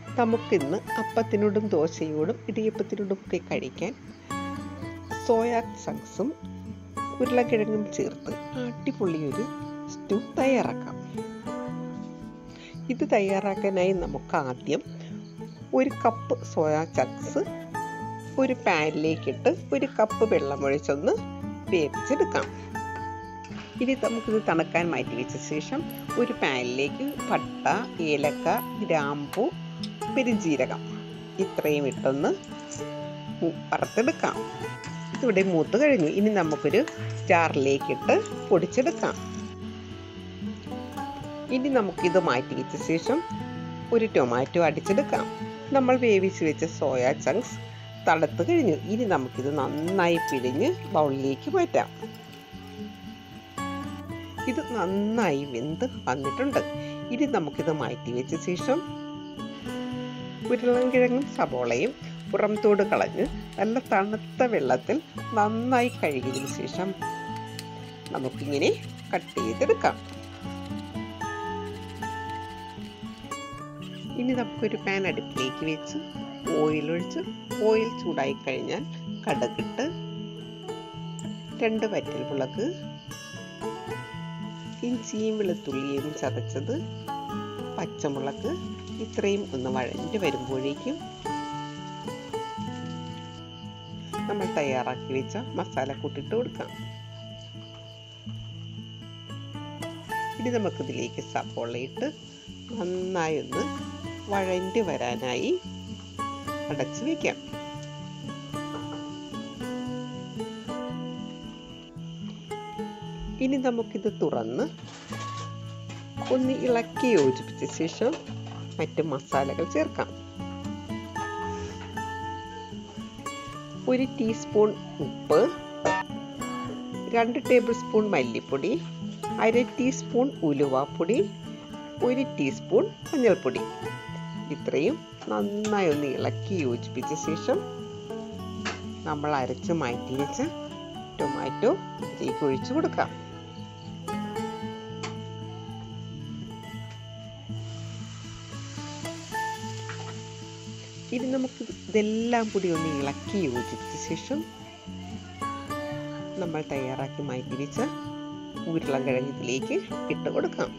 നമുക്കിന്ന് അപ്പത്തിനോടും ദോശയോടും ഇടിയപ്പത്തിനോടും ഒക്കെ കഴിക്കാൻ സോയാ ചങ്ക്സും ഉരുളക്കിഴങ്ങും ചേർത്ത് അടിപൊളിയൊരു സ്റ്റൂ തയ്യാറാക്കാം ഇത് തയ്യാറാക്കാനായി നമുക്ക് ആദ്യം ഒരു കപ്പ് സോയാ ചങ്ക്സ് ഒരു പാനിലേക്കിട്ട് ഒരു കപ്പ് വെള്ളം ഒഴിച്ചൊന്ന് വേവിച്ചെടുക്കാം ഇനി നമുക്കിത് തണുക്കാൻ മാറ്റി വെച്ച ശേഷം ഒരു പാനിലേക്ക് പട്ട ഏലക്ക ഗ്രാമ്പു പെരുംജീരകം ഇത്രയും ഇട്ടൊന്ന് വറുത്തെടുക്കാം ഇതിവിടെ മൂത്ത് കഴിഞ്ഞു ഇനി നമുക്കൊരു ജാറിലേക്കിട്ട് പൊടിച്ചെടുക്കാം ഇനി നമുക്കിത് മാറ്റി വെച്ച ശേഷം ഒരു ടൊമാറ്റോ അടിച്ചെടുക്കാം നമ്മൾ വേവിച്ച് വെച്ച സോയാ ചങ്ക്സ് തണുത്ത് കഴിഞ്ഞു ഇനി നമുക്കിത് നന്നായി പിഴിഞ്ഞ് ബൗളിലേക്ക് മാറ്റാം ഇത് നന്നായി വെന്ത് വന്നിട്ടുണ്ട് ഇനി നമുക്കിത് മാറ്റി വെച്ച ശേഷം ഉരുളൻകിഴങ്ങും സബോളയും പുറംതോട് കളഞ്ഞ് നല്ല തണുത്ത വെള്ളത്തിൽ നന്നായി കഴുകിയതിനു ശേഷം നമുക്കിങ്ങനെ കട്ട് ചെയ്തെടുക്കാം ഇനി നമുക്കൊരു പാൻ അടുപ്പിലേക്ക് വെച്ച് ഓയിൽ ഒഴിച്ച് ഓയിൽ ചൂടായി കഴിഞ്ഞാൽ കടുകിട്ട് രണ്ട് വറ്റൽ മുളക് ഇഞ്ചിയും വെളുത്തുള്ളിയും ചതച്ചത് പച്ചമുളക് ഇത്രയും ഒന്ന് വഴഞ്ഞ് വരുമ്പോഴേക്കും നമ്മൾ തയ്യാറാക്കി വെച്ച മസാല കൂട്ടിട്ട് കൊടുക്കാം ഇനി നമുക്കിതിലേക്ക് സപ്പോള ഇട്ട് നന്നായി ഒന്ന് വഴഞ്ഞ് വരാനായി അടച്ചു വയ്ക്കാം ഇനി നമുക്കിത് തുറന്ന് ഒന്ന് ഇളക്കി യോജിപ്പിച്ച ശേഷം മറ്റ് മസാലകൾ ചേർക്കാം ഒരു ടീസ്പൂൺ ഉപ്പ് രണ്ട് ടേബിൾ സ്പൂൺ മല്ലിപ്പൊടി അര ടീസ്പൂൺ ഉലുവാപ്പൊടി ഒരു ടീസ്പൂൺ മഞ്ഞൾപ്പൊടി ഇത്രയും നന്നായി ഒന്ന് ഇളക്കി യോജിപ്പിച്ച ശേഷം നമ്മൾ അരച്ച് മാറ്റി വെച്ച ടൊമാറ്റോ ഇതിലേക്ക് ഒഴിച്ചു കൊടുക്കാം ഇനി നമുക്ക് ഇതെല്ലാം കൂടി ഒന്ന് ഇളക്കി യോജിപ്പിച്ച ശേഷം നമ്മൾ തയ്യാറാക്കി മാറ്റി വെച്ച ഉരുളൻകിഴങ്ങ് ഇതിലേക്ക് ഇട്ട് കൊടുക്കാം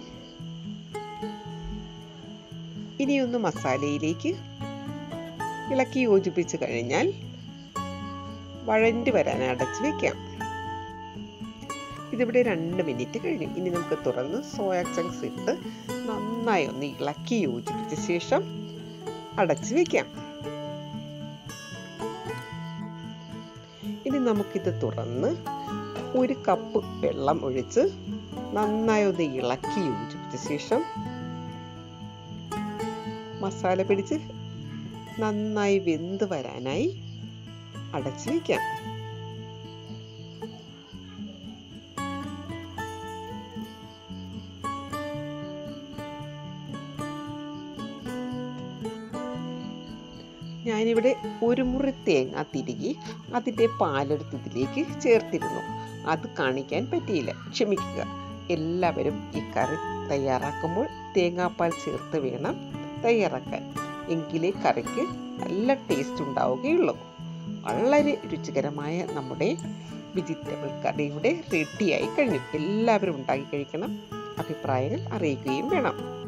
ഇനിയൊന്ന് മസാലയിലേക്ക് ഇളക്കി യോജിപ്പിച്ച് കഴിഞ്ഞാൽ വഴണ്ട് വരാൻ അടച്ച് വെക്കാം ഇതിവിടെ രണ്ട് മിനിറ്റ് കഴിഞ്ഞു ഇനി നമുക്ക് തുറന്ന് സോയാ ചങ്ക്സ് ഇട്ട് നന്നായി ഒന്ന് ഇളക്കി യോജിപ്പിച്ച ശേഷം അടച്ച് വെക്കാം ഇനി നമുക്കിത് തുറന്ന് ഒരു കപ്പ് വെള്ളം ഒഴിച്ച് നന്നായി ഒന്ന് ഇളക്കി യോജിപ്പിച്ച ശേഷം മസാല പിടിച്ച് നന്നായി വെന്ത് വരാനായി അടച്ചു വയ്ക്കാം ഞാനിവിടെ ഒരു മുറി തേങ്ങ തിരികെ അതിൻ്റെ പാലെടുത്ത് ഇതിലേക്ക് ചേർത്തിരുന്നു അത് കാണിക്കാൻ പറ്റിയില്ല ക്ഷമിക്കുക എല്ലാവരും ഈ കറി തയ്യാറാക്കുമ്പോൾ തേങ്ങാപ്പാൽ ചേർത്ത് വേണം തയ്യാറാക്കാൻ എങ്കിലേ കറിക്ക് നല്ല ടേസ്റ്റ് ഉണ്ടാവുകയുള്ളൂ വളരെ രുചികരമായ നമ്മുടെ വെജിറ്റബിൾ കറി ഇവിടെ റെഡിയായി കഴിഞ്ഞു എല്ലാവരും ഉണ്ടാക്കി കഴിക്കണം അഭിപ്രായങ്ങൾ അറിയിക്കുകയും വേണം